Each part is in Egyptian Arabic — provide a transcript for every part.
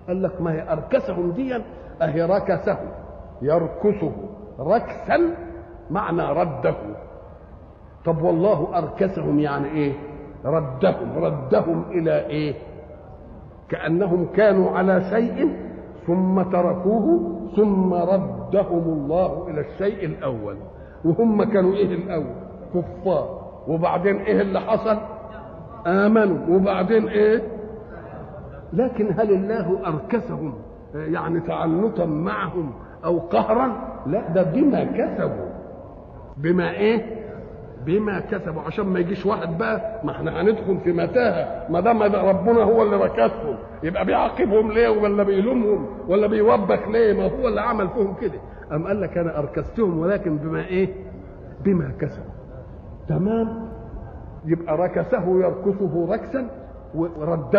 قال لك ما هي اركسهم ديا اهي ركسه يركسه ركسا معنى رده طب والله اركسهم يعني ايه ردهم ردهم الى ايه كانهم كانوا على شيء ثم تركوه ثم ردهم الله الى الشيء الاول وهم كانوا ايه الاول كفار وبعدين ايه اللي حصل امنوا وبعدين ايه لكن هل الله اركسهم يعني تعنتا معهم او قهرا لا ده بما كسبوا بما ايه بما كسبوا عشان ما يجيش واحد بقى ما احنا هندخل في متاهه ما دام ربنا هو اللي ركسهم يبقى بيعاقبهم ليه ولا بيلومهم ولا بيوبخ ليه ما هو اللي عمل فيهم كده أم قال لك انا اركستهم ولكن بما ايه بما كسبوا تمام يبقى ركسه يركسه ركسا ورده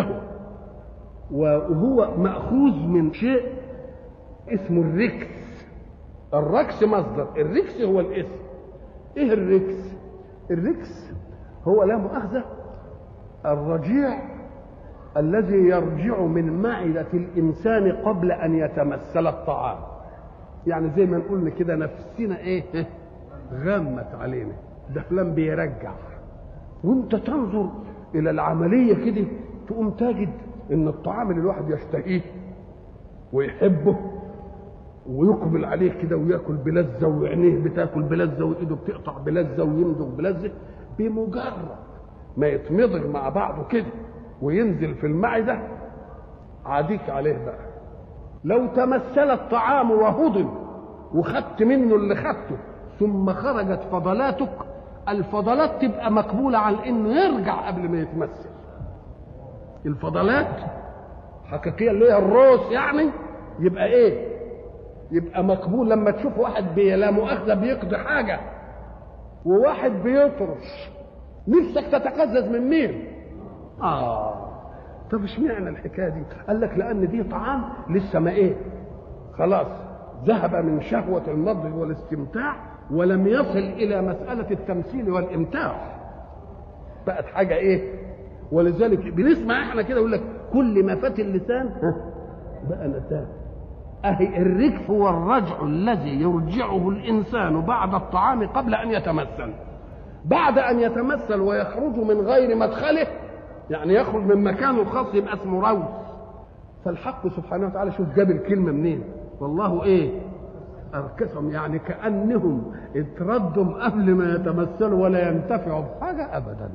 وهو مأخوذ من شيء اسمه الركس الركس مصدر الركس هو الاسم ايه الركس الركس هو لا مؤاخذة الرجيع الذي يرجع من معدة الإنسان قبل أن يتمثل الطعام يعني زي ما نقول كده نفسنا ايه غمت علينا ده فلان بيرجع وانت تنظر الى العمليه كده تقوم تجد ان الطعام اللي الواحد يشتهيه ويحبه ويقبل عليه كده وياكل بلذه وعينيه بتاكل بلذه وايده بتقطع بلذه ويمضغ بلذه بمجرد ما يتمضغ مع بعضه كده وينزل في المعده عاديك عليه بقى لو تمثل الطعام وهضم وخدت منه اللي خدته ثم خرجت فضلاتك الفضلات تبقى مقبولة على انه يرجع قبل ما يتمثل الفضلات حقيقية اللي هي الروس يعني يبقى ايه يبقى مقبول لما تشوف واحد بي لا مؤاخذة بيقضي حاجة وواحد بيطرش نفسك تتقزز من مين اه طب اشمعنى الحكايه دي قال لك لان دي طعام لسه ما ايه خلاص ذهب من شهوه المضغ والاستمتاع ولم يصل الى مساله التمثيل والامتاع بقت حاجه ايه ولذلك بنسمع احنا كده يقول لك كل ما فات اللسان بقى نتان اهي الرجف هو الرجع الذي يرجعه الانسان بعد الطعام قبل ان يتمثل بعد ان يتمثل ويخرج من غير مدخله يعني يخرج من مكانه الخاص يبقى اسمه روث فالحق سبحانه وتعالى شوف جاب الكلمه منين والله ايه اركسهم يعني كانهم اتردوا قبل ما يتمثلوا ولا ينتفعوا بحاجه ابدا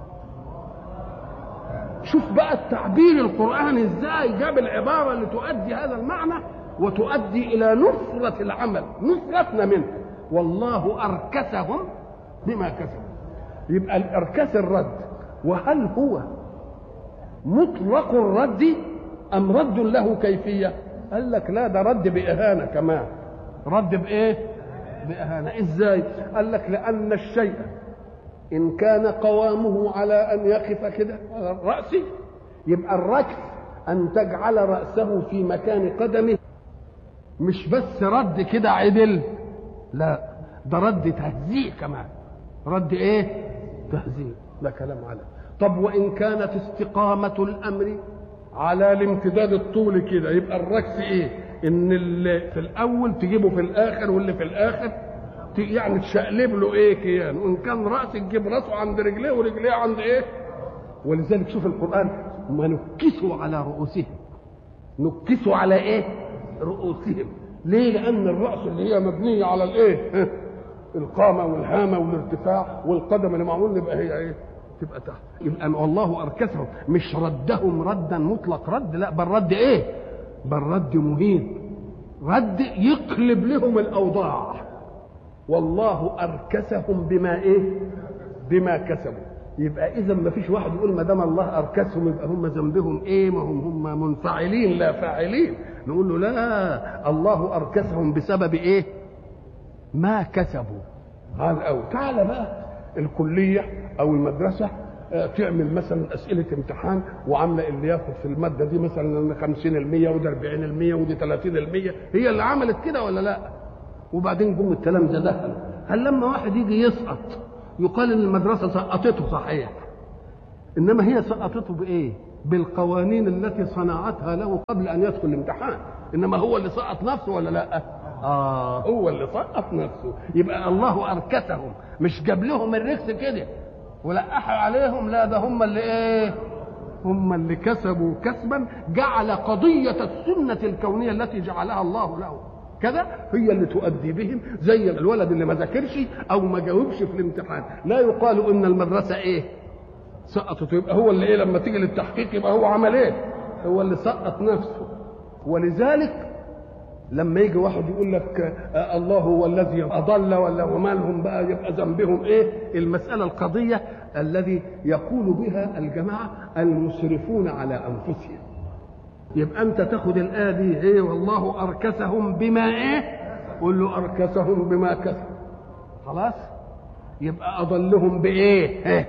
شوف بقى التعبير القراني ازاي جاب العباره اللي تؤدي هذا المعنى وتؤدي الى نصره العمل نصرتنا منه والله اركسهم بما كسبوا يبقى الاركاس الرد وهل هو مطلق الرد ام رد له كيفيه قال لك لا ده رد باهانه كمان رد بايه باهانه ازاي قال لك لان الشيء ان كان قوامه على ان يقف كده على الراس يبقى الركس ان تجعل راسه في مكان قدمه مش بس رد كده عدل لا ده رد تهزيء كمان رد ايه تهزيء ده كلام على طب وان كانت استقامه الامر على الامتداد الطولي كده يبقى الركس ايه ان اللي في الاول تجيبه في الاخر واللي في الاخر يعني تشقلب له ايه كيان وان كان راس تجيب راسه عند رجليه ورجليه عند ايه ولذلك شوف القران ما نكسوا على رؤوسهم نكسوا على ايه رؤوسهم ليه لان الراس اللي هي مبنيه على الايه القامه والهامه والارتفاع والقدم اللي معمول يبقى هي ايه تبقى تحت يبقى والله اركسهم مش ردهم ردا مطلق رد لا بل رد ايه بل رد مهين رد يقلب لهم الاوضاع والله اركسهم بما ايه بما كسبوا يبقى اذا ما فيش واحد يقول ما دام الله اركسهم يبقى هم ذنبهم ايه ما هم هم منفعلين لا فاعلين نقول له لا الله اركسهم بسبب ايه ما كسبوا هذا أو تعالى بقى الكلية أو المدرسة تعمل مثلا أسئلة امتحان وعاملة اللي ياخد في المادة دي مثلا 50% وده 40% ودي 30% هي اللي عملت كده ولا لا؟ وبعدين جم التلامذة دخلوا هل لما واحد يجي يسقط يقال ان المدرسة سقطته صحيح انما هي سقطته بايه؟ بالقوانين التي صنعتها له قبل ان يدخل الامتحان انما هو اللي سقط نفسه ولا لا اه هو اللي سقط نفسه يبقى الله اركسهم مش جاب لهم الركس كده ولقحوا عليهم لا ده هم اللي ايه هم اللي كسبوا كسبا جعل قضية السنة الكونية التي جعلها الله له كذا هي اللي تؤدي بهم زي الولد اللي ما ذاكرش او ما جاوبش في الامتحان لا يقال ان المدرسة ايه سقطت يبقى هو اللي ايه لما تيجي للتحقيق يبقى هو عمل ايه هو اللي سقط نفسه ولذلك لما يجي واحد يقول لك آه الله هو الذي اضل ولا ومالهم بقى يبقى ذنبهم ايه المساله القضيه الذي يقول بها الجماعه المسرفون على انفسهم يبقى انت تاخد الايه دي ايه والله اركسهم بما ايه قول له اركسهم بما كسبوا خلاص يبقى اضلهم بايه إيه؟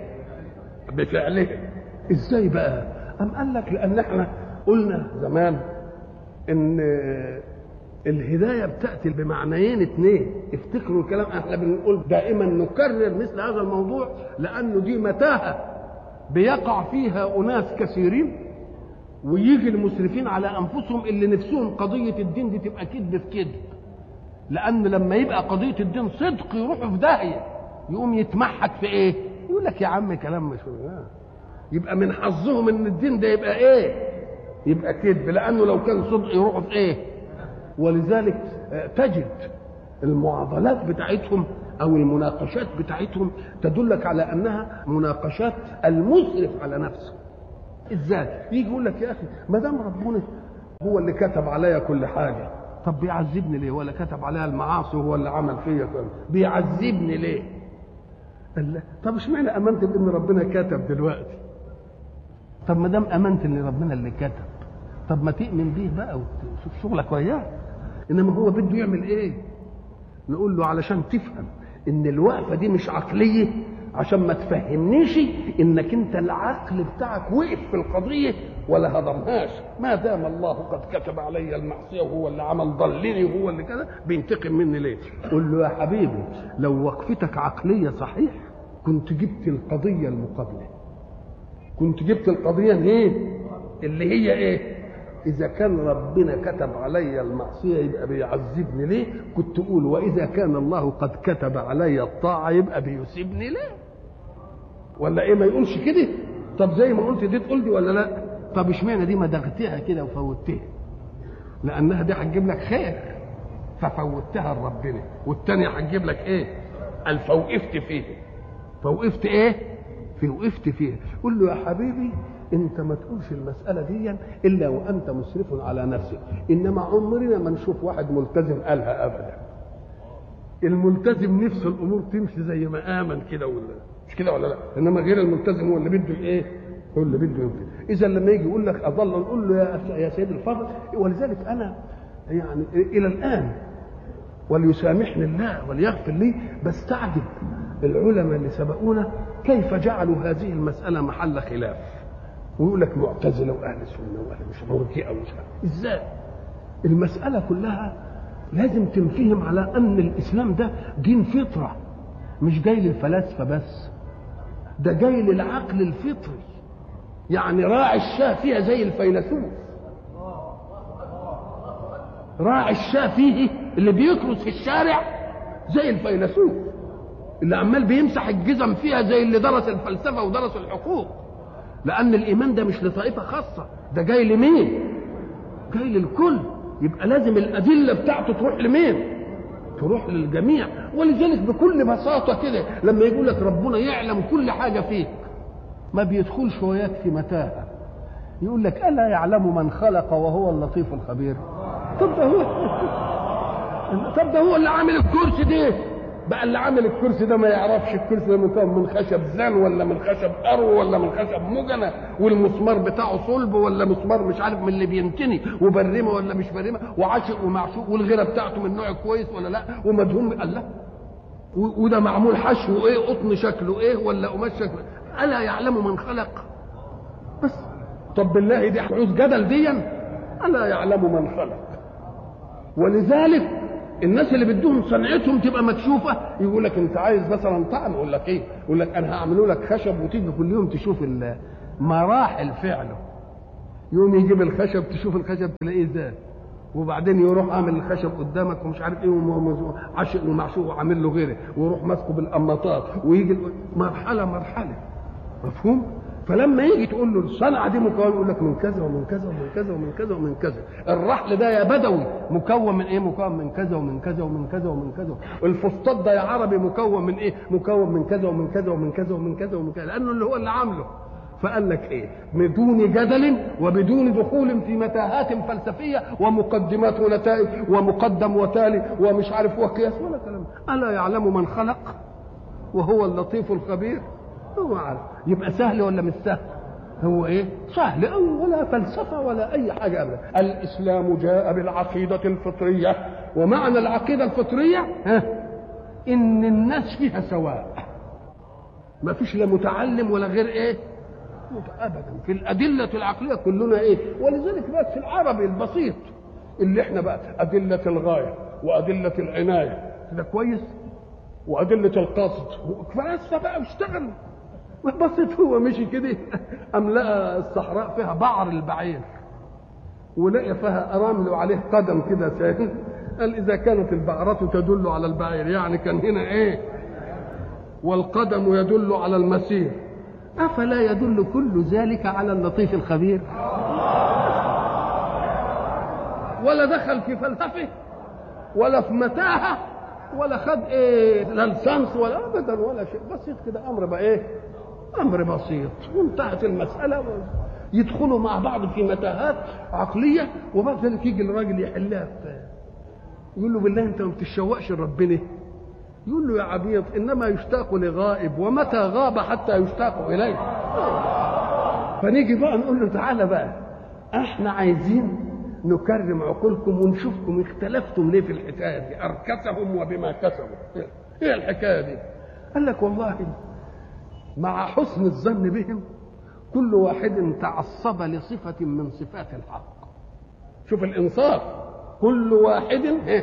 بفعلهم ازاي بقى ام قال لك لان احنا قلنا زمان ان الهدايه بتاتي بمعنيين اثنين افتكروا الكلام احنا بنقول دائما نكرر مثل هذا الموضوع لانه دي متاهه بيقع فيها اناس كثيرين ويجي المسرفين على انفسهم اللي نفسهم قضيه الدين دي تبقى كذب في كذب لان لما يبقى قضيه الدين صدق يروحوا في داهيه يقوم يتمحك في ايه يقول لك يا عم كلام مش يبقى من حظهم ان الدين ده يبقى ايه يبقى كذب لانه لو كان صدق يروحوا في ايه ولذلك تجد المعضلات بتاعتهم او المناقشات بتاعتهم تدلك على انها مناقشات المسرف على نفسه ازاي يجي يقول لك يا اخي ما دام ربنا هو اللي كتب عليا كل حاجه طب بيعذبني ليه ولا كتب عليا المعاصي هو اللي عمل فيا كل بيعذبني ليه قال لا طب اشمعنى امنت بان ربنا كتب دلوقتي طب ما دام امنت ان ربنا اللي كتب طب ما تؤمن بيه بقى وتشوف شغلك وياه انما هو بده يعمل ايه نقول له علشان تفهم ان الوقفه دي مش عقليه عشان ما تفهمنيش انك انت العقل بتاعك وقف في القضيه ولا هضمهاش ما دام الله قد كتب علي المعصيه وهو اللي عمل ضلني وهو اللي كذا بينتقم مني ليه قول له يا حبيبي لو وقفتك عقليه صحيح كنت جبت القضيه المقابله كنت جبت القضيه ايه اللي هي ايه إذا كان ربنا كتب علي المعصية يبقى بيعذبني ليه؟ كنت أقول وإذا كان الله قد كتب علي الطاعة يبقى بيسيبني ليه؟ ولا إيه ما يقولش كده؟ طب زي ما قلت دي تقول دي ولا لا؟ طب اشمعنى دي ما دغتها كده وفوتها؟ لأنها دي هتجيب لك خير ففوتها لربنا والتانية هتجيب لك إيه؟ قال فوقفت فيه فوقفت إيه؟ في وقفت فيها قول له يا حبيبي انت ما تقولش المساله دي الا وانت مسرف على نفسك انما عمرنا ما نشوف واحد ملتزم قالها ابدا الملتزم نفسه الامور تمشي زي ما امن كده ولا مش كده ولا لا انما غير الملتزم هو اللي بده الايه هو اللي بده يمكن اذا لما يجي يقول لك اضل نقول له يا يا سيد الفضل ولذلك انا يعني الى الان وليسامحني الله وليغفر لي بستعجب العلماء اللي سبقونا كيف جعلوا هذه المساله محل خلاف ويقول لك معتزله واهل سنه واهل مش مرجئه ومش ازاي؟ المساله كلها لازم تنفهم على ان الاسلام ده دين فطره مش جاي للفلاسفه بس ده جاي للعقل الفطري يعني راعي الشاه فيها زي الفيلسوف راعي الشاه فيه اللي بيكرس في الشارع زي الفيلسوف اللي عمال بيمسح الجزم فيها زي اللي درس الفلسفه ودرس الحقوق لان الايمان ده مش لطائفه خاصه ده جاي لمين جاي للكل يبقى لازم الادله بتاعته تروح لمين تروح للجميع ولذلك بكل بساطه كده لما يقول لك ربنا يعلم كل حاجه فيك ما بيدخلش وياك في متاهه يقول لك الا يعلم من خلق وهو اللطيف الخبير طب ده هو طب ده هو اللي عامل الكرسي ده بقى اللي عامل الكرسي ده ما يعرفش الكرسي ده مكون من خشب زان ولا من خشب ارو ولا من خشب مجنة والمسمار بتاعه صلب ولا مسمار مش عارف من اللي بينتني وبرمه ولا مش برمه وعاشق ومعشوق والغيره بتاعته من نوع كويس ولا لا ومدهون قال لا وده معمول حشو ايه قطن شكله ايه ولا قماش شكله الا يعلم من خلق بس طب بالله دي حدوث جدل ديا الا يعلم من خلق ولذلك الناس اللي بدهم صنعتهم تبقى مكشوفه يقول لك انت عايز مثلا طعم يقول لك ايه؟ يقول لك انا هعمله لك خشب وتيجي كل يوم تشوف مراحل فعله يقوم يجيب الخشب تشوف الخشب تلاقيه زاد وبعدين يروح عامل الخشب قدامك ومش عارف ايه عشق ومعشوق وعامل له غيره ويروح ماسكه بالقماطات ويجي مرحله مرحله مفهوم؟ فلما يجي تقول له الصنعه دي مكون يقول لك من كذا ومن كذا ومن كذا ومن كذا ومن كذا الرحل ده يا بدوي مكون من ايه مكون من كذا ومن كذا ومن كذا ومن كذا الفسطاط ده يا عربي مكون من ايه مكون من كذا ومن كذا ومن كذا ومن كذا ومن كذا لانه اللي هو اللي عامله فقال لك ايه بدون جدل وبدون دخول في متاهات فلسفيه ومقدمات ونتائج ومقدم وتالي ومش عارف وقياس ولا كلام الا يعلم من خلق وهو اللطيف الخبير هو عارف يبقى سهل ولا مش سهل هو ايه سهل أو ولا فلسفه ولا اي حاجه ابدا الاسلام جاء بالعقيده الفطريه ومعنى العقيده الفطريه ها ان الناس فيها سواء ما فيش لا متعلم ولا غير ايه ابدا في الادله العقليه كلنا ايه ولذلك بس في العربي البسيط اللي احنا بقى ادله الغايه وادله العنايه كده كويس وادله القصد فلسه بقى اشتغل بسيط هو مشي كده أم لقى الصحراء فيها بعر البعير ولقى فيها رمل وعليه قدم كده ساكن قال إذا كانت البعرة تدل على البعير يعني كان هنا إيه والقدم يدل على المسير أفلا يدل كل ذلك على اللطيف الخبير ولا دخل في فلسفه ولا في متاهه ولا خد ايه لا لسانس ولا ابدا ولا شيء بسيط كده امر بقى ايه امر بسيط وانتهت المساله يدخلوا مع بعض في متاهات عقليه وبعد ذلك يجي الراجل يحلها يقول له بالله انت ما بتشوقش لربنا يقول له يا عبيط انما يشتاق لغائب ومتى غاب حتى يشتاق اليه فنيجي بقى نقول له تعالى بقى احنا عايزين نكرم عقولكم ونشوفكم اختلفتم ليه في الحكايه دي اركسهم وبما كسبوا ايه الحكايه دي قال لك والله مع حسن الظن بهم كل واحد تعصب لصفة من صفات الحق شوف الإنصاف كل واحد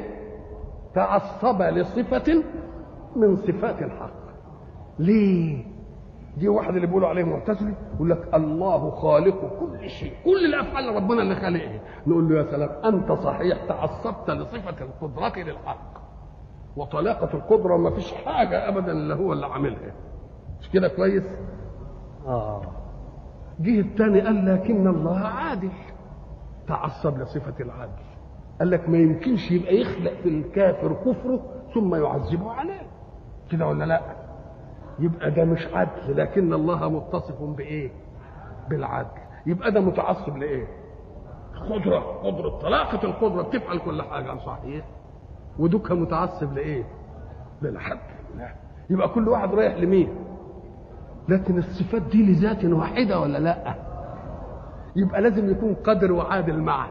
تعصب لصفة من صفات الحق ليه دي واحد اللي بيقولوا عليه معتزلي يقول لك الله خالق كل شيء كل الافعال ربنا اللي خالقها نقول له يا سلام انت صحيح تعصبت لصفه القدره للحق وطلاقه القدره ما فيش حاجه ابدا الا هو اللي عاملها مش كده كويس اه جه الثاني قال لكن الله عادل تعصب لصفه العدل قال لك ما يمكنش يبقى يخلق في الكافر كفره ثم يعذبه عليه كده ولا لا يبقى ده مش عدل لكن الله متصف بايه بالعدل يبقى ده متعصب لايه قدرة قدرة طلاقة القدرة بتفعل كل حاجة صحيح ودوكها متعصب لايه للعدل يبقى كل واحد رايح لمين لكن الصفات دي لذات واحدة ولا لا يبقى لازم يكون قدر وعادل معا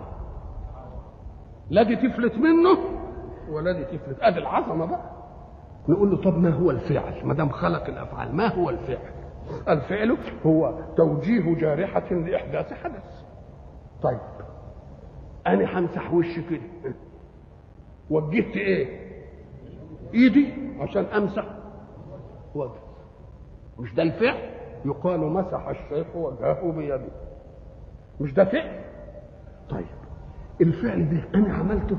لا دي تفلت منه ولا دي تفلت ادي العظمه بقى نقول له طب ما هو الفعل ما دام خلق الافعال ما هو الفعل الفعل هو توجيه جارحه لاحداث حدث طيب انا همسح وشي كده وجهت ايه ايدي عشان امسح وجهي مش ده الفعل يقال مسح الشيخ وجهه بيده مش ده فعل طيب الفعل ده انا عملته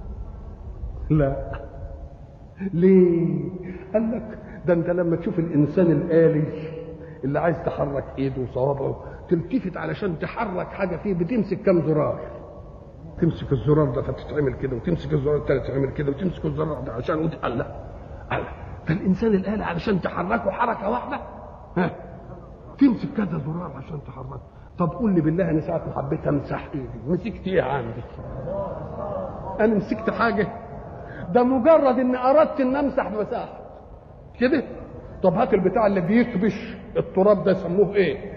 لا ليه قال لك ده انت لما تشوف الانسان الالي اللي عايز تحرك ايده وصوابعه تلتفت علشان تحرك حاجه فيه بتمسك كام زرار تمسك الزرار ده فتتعمل كده وتمسك الزرار الثاني تتعمل كده وتمسك الزرار ده عشان وتقلع فالانسان الالي علشان تحركه حركه واحده ها تمسك كذا زرار عشان تحركه طب قول لي بالله انا ساعه ما حبيت امسح ايدي مسكت ايه عندي انا مسكت حاجه ده مجرد ان اردت ان امسح مساحه كده طب هات البتاع اللي بيكبش التراب ده يسموه ايه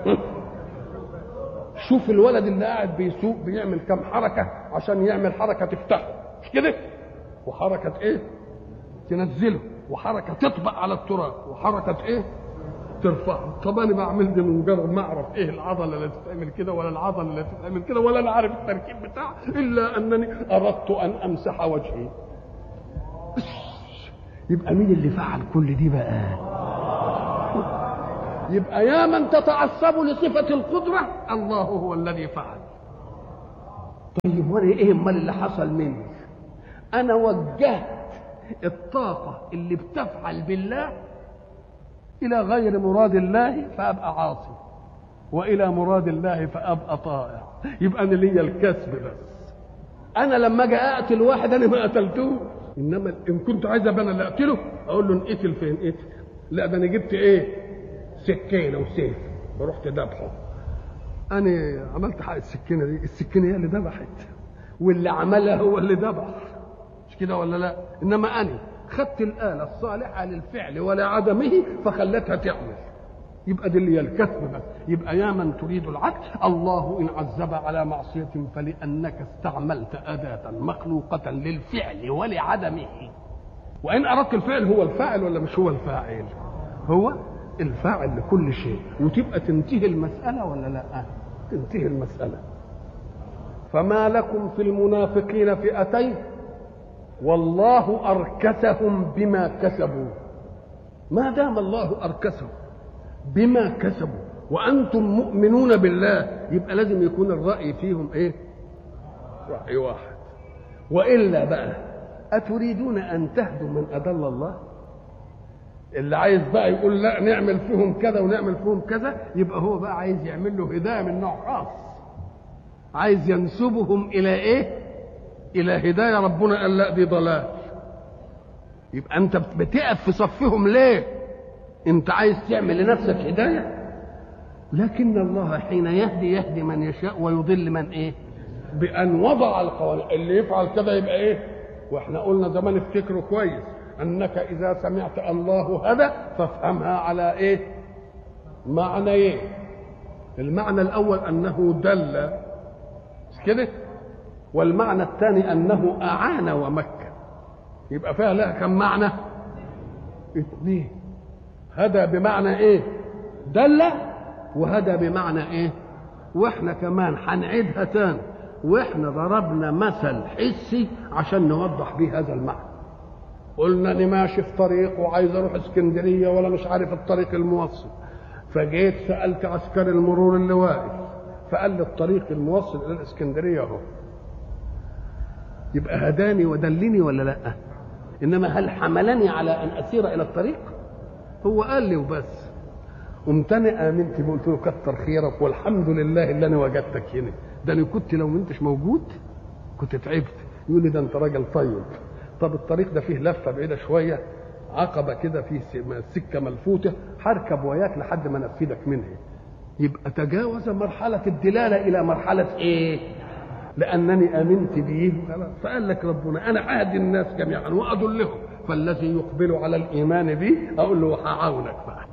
شوف الولد اللي قاعد بيسوق بيعمل كم حركه عشان يعمل حركه تفتحه مش كده وحركه ايه تنزله وحركه تطبق على التراب وحركه ايه ترفعه طب انا بعمل دي من مجرد ما اعرف ايه العضله اللي تتعمل كده ولا العضله اللي تتعمل كده ولا انا عارف التركيب بتاعها الا انني اردت ان امسح وجهي يبقى مين اللي فعل كل دي بقى يبقى يا من تتعصب لصفة القدرة الله هو الذي فعل طيب وانا ايه امال اللي حصل مني انا وجهت الطاقة اللي بتفعل بالله إلى غير مراد الله فأبقى عاصي وإلى مراد الله فأبقى طائع يبقى أنا ليا الكسب بس أنا لما أجي أقتل واحد أنا ما قتلتوش إنما إن كنت عايز أبقى أنا اللي أقتله أقول له انقتل فين قتل لا ده أنا جبت إيه سكينة وسيف ورحت ذبحه أنا عملت حق السكينة دي السكينة هي اللي ذبحت واللي عملها هو اللي ذبح مش كده ولا لا انما انا خدت الاله الصالحه للفعل ولعدمه فخلتها تعمل يبقى دي اللي هي الكسب بس يبقى يا من تريد العدل الله ان عذب على معصيه فلانك استعملت اداه مخلوقه للفعل ولعدمه وان اردت الفعل هو الفاعل ولا مش هو الفاعل هو الفاعل لكل شيء وتبقى تنتهي المساله ولا لا تنتهي المساله فما لكم في المنافقين فئتين والله أركسهم بما كسبوا ما دام الله أركسهم بما كسبوا وأنتم مؤمنون بالله يبقى لازم يكون الرأي فيهم إيه رأي واحد وإلا بقى أتريدون أن تهدوا من أضل الله اللي عايز بقى يقول لا نعمل فيهم كذا ونعمل فيهم كذا يبقى هو بقى عايز يعمل له هداية من نوع خاص عايز ينسبهم إلى إيه الى هدايه ربنا قال لا دي ضلال يبقى انت بتقف في صفهم ليه انت عايز تعمل لنفسك هدايه لكن الله حين يهدي يهدي من يشاء ويضل من ايه بان وضع القوانين اللي يفعل كذا يبقى ايه واحنا قلنا زمان افتكروا كويس انك اذا سمعت الله هدى فافهمها على ايه معنى ايه المعنى الاول انه دل مش كده والمعنى الثاني انه اعان ومكن يبقى فيها لها كم معنى اثنين هدى بمعنى ايه دل وهدى بمعنى ايه واحنا كمان هنعيدها تاني واحنا ضربنا مثل حسي عشان نوضح بيه هذا المعنى قلنا اني ماشي في طريق وعايز اروح اسكندريه ولا مش عارف الطريق الموصل فجيت سالت عسكري المرور اللي واقف فقال لي الطريق الموصل الى الاسكندريه اهو يبقى هداني ودلني ولا لا انما هل حملني على ان اسير الى الطريق هو قال لي وبس قمت انا امنت قلت له كتر خيرك والحمد لله اللي انا وجدتك هنا ده انا كنت لو ما انتش موجود كنت تعبت يقول لي ده انت راجل طيب طب الطريق ده فيه لفه بعيده شويه عقبه كده فيه سكه ملفوته هركب وياك لحد ما انفذك منها يبقى تجاوز مرحله الدلاله الى مرحله ايه لانني امنت به فقال لك ربنا انا اهدي الناس جميعا وادلهم فالذي يقبل على الايمان بي اقول له هعاونك بقى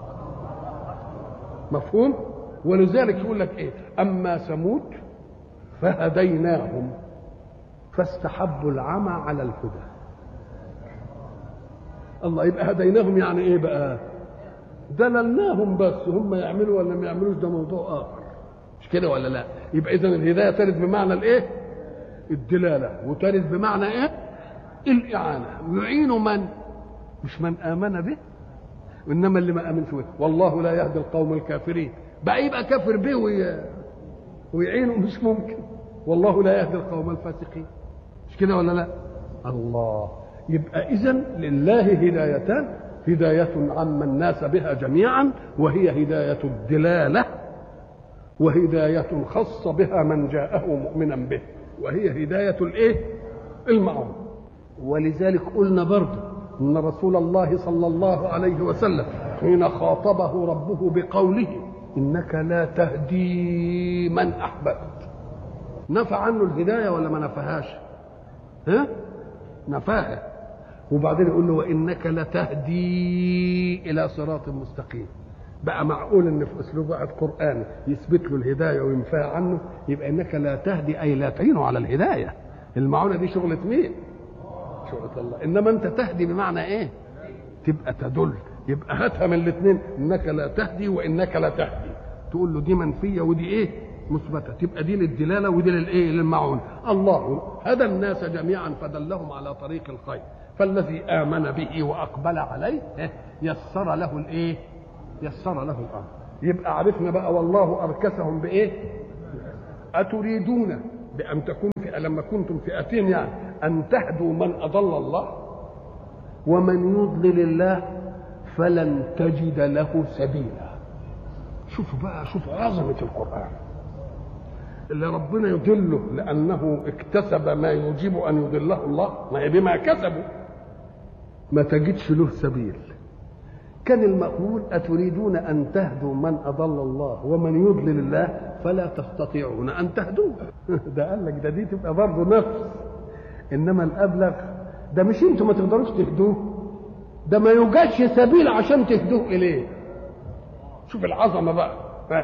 مفهوم ولذلك يقول لك ايه اما ثمود فهديناهم فاستحبوا العمى على الهدى الله يبقى هديناهم يعني ايه بقى دللناهم بس هم يعملوا ولا ما يعملوش ده موضوع اخر مش كده ولا لا يبقى اذا الهدايه ترد بمعنى الايه الدلاله وترد بمعنى ايه الاعانه يعين من مش من امن به وانما اللي ما امنش به والله لا يهدي القوم الكافرين بقى يبقى كافر به وي... ويعينه مش ممكن والله لا يهدي القوم الفاسقين مش كده ولا لا الله يبقى اذا لله هدايتان هداية عم الناس بها جميعا وهي هداية الدلالة وهداية خاصة بها من جاءه مؤمنا به وهي هداية الايه المعون ولذلك قلنا برضه ان رسول الله صلى الله عليه وسلم حين خاطبه ربه بقوله انك لا تهدي من احببت نفى عنه الهدايه ولا ما نفهاش ها نفاها وبعدين يقول له وانك لتهدي الى صراط مستقيم بقى معقول ان في اسلوب واحد قراني يثبت له الهدايه وينفيها عنه يبقى انك لا تهدي اي لا تعينه على الهدايه المعونه دي شغله مين شغله الله انما انت تهدي بمعنى ايه تبقى تدل يبقى هاتها من الاثنين انك لا تهدي وانك لا تهدي تقول له دي منفيه ودي ايه مثبته تبقى دي للدلاله ودي للايه للمعون الله هدى الناس جميعا فدلهم على طريق الخير فالذي امن به واقبل عليه يسر له الايه يسر له الامر يبقى عرفنا بقى والله اركسهم بايه اتريدون بان تكون في لما كنتم فئتين يعني ان تهدوا من اضل الله ومن يضلل الله فلن تجد له سبيلا شوفوا بقى شوفوا عظمه القران اللي ربنا يضله لانه اكتسب ما يوجب ان يضله الله ما هي بما كسبوا ما تجدش له سبيل كان المقول أتريدون أن تهدوا من أضل الله ومن يضلل الله فلا تستطيعون أن تهدوه ده قال لك ده دي تبقى برضه نفس إنما الأبلغ ده مش أنتوا ما تقدروش تهدوه ده ما يوجدش سبيل عشان تهدوه إليه شوف العظمة بقى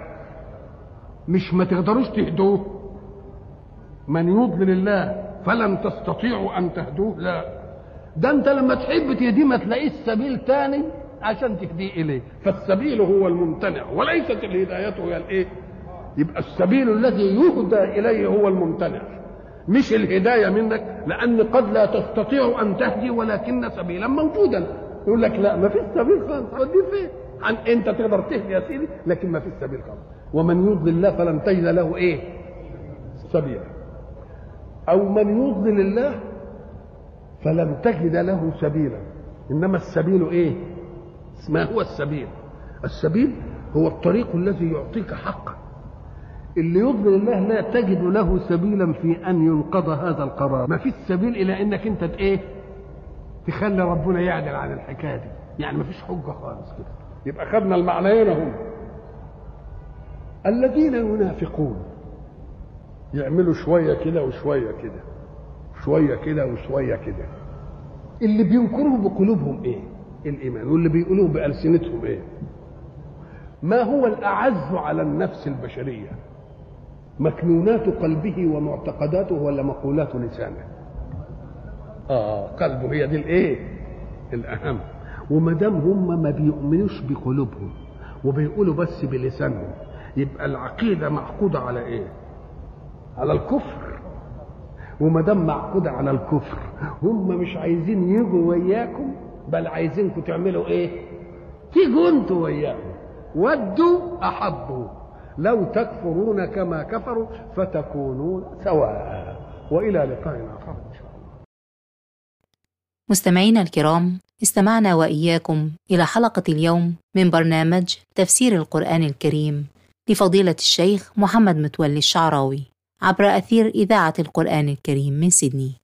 مش ما تقدروش تهدوه من يضلل الله فلن تستطيعوا أن تهدوه لا ده أنت لما تحب تهديه ما تلاقيش سبيل تاني عشان تهديه اليه فالسبيل هو الممتنع وليست الهدايه هي الايه يبقى السبيل الذي يهدى اليه هو الممتنع مش الهدايه منك لان قد لا تستطيع ان تهدي ولكن سبيلا موجودا يقول لك لا ما فيش سبيل خالص ودي فين عن انت تقدر تهدي يا سيدي لكن ما فيش سبيل خالص ومن يضلل الله فلن تجد له ايه سبيلا او من يضلل الله فلن تجد له سبيلا انما السبيل ايه ما هو السبيل السبيل هو الطريق الذي يعطيك حقا اللي يضلل الله لا تجد له سبيلا في ان ينقض هذا القرار ما فيش سبيل الى انك انت ايه تخلي ربنا يعدل عن الحكايه دي يعني ما فيش حجه خالص كده يبقى خدنا المعنيين هم الذين ينافقون يعملوا شويه كده وشويه كده شويه كده وشويه كده اللي بينكروا بقلوبهم ايه الايمان واللي بيقولوه بالسنتهم ايه ما هو الاعز على النفس البشريه مكنونات قلبه ومعتقداته ولا مقولات لسانه اه قلبه هي دي الايه الاهم وما دام هم ما بيؤمنوش بقلوبهم وبيقولوا بس بلسانهم يبقى العقيده معقوده على ايه على الكفر وما دام معقوده على الكفر هم مش عايزين يجوا وياكم بل عايزينكم تعملوا ايه تيجوا انتوا وياهم ودوا احبوا لو تكفرون كما كفروا فتكونون سواء والى لقاء اخر ان شاء الله مستمعينا الكرام استمعنا واياكم الى حلقه اليوم من برنامج تفسير القران الكريم لفضيله الشيخ محمد متولي الشعراوي عبر اثير اذاعه القران الكريم من سيدني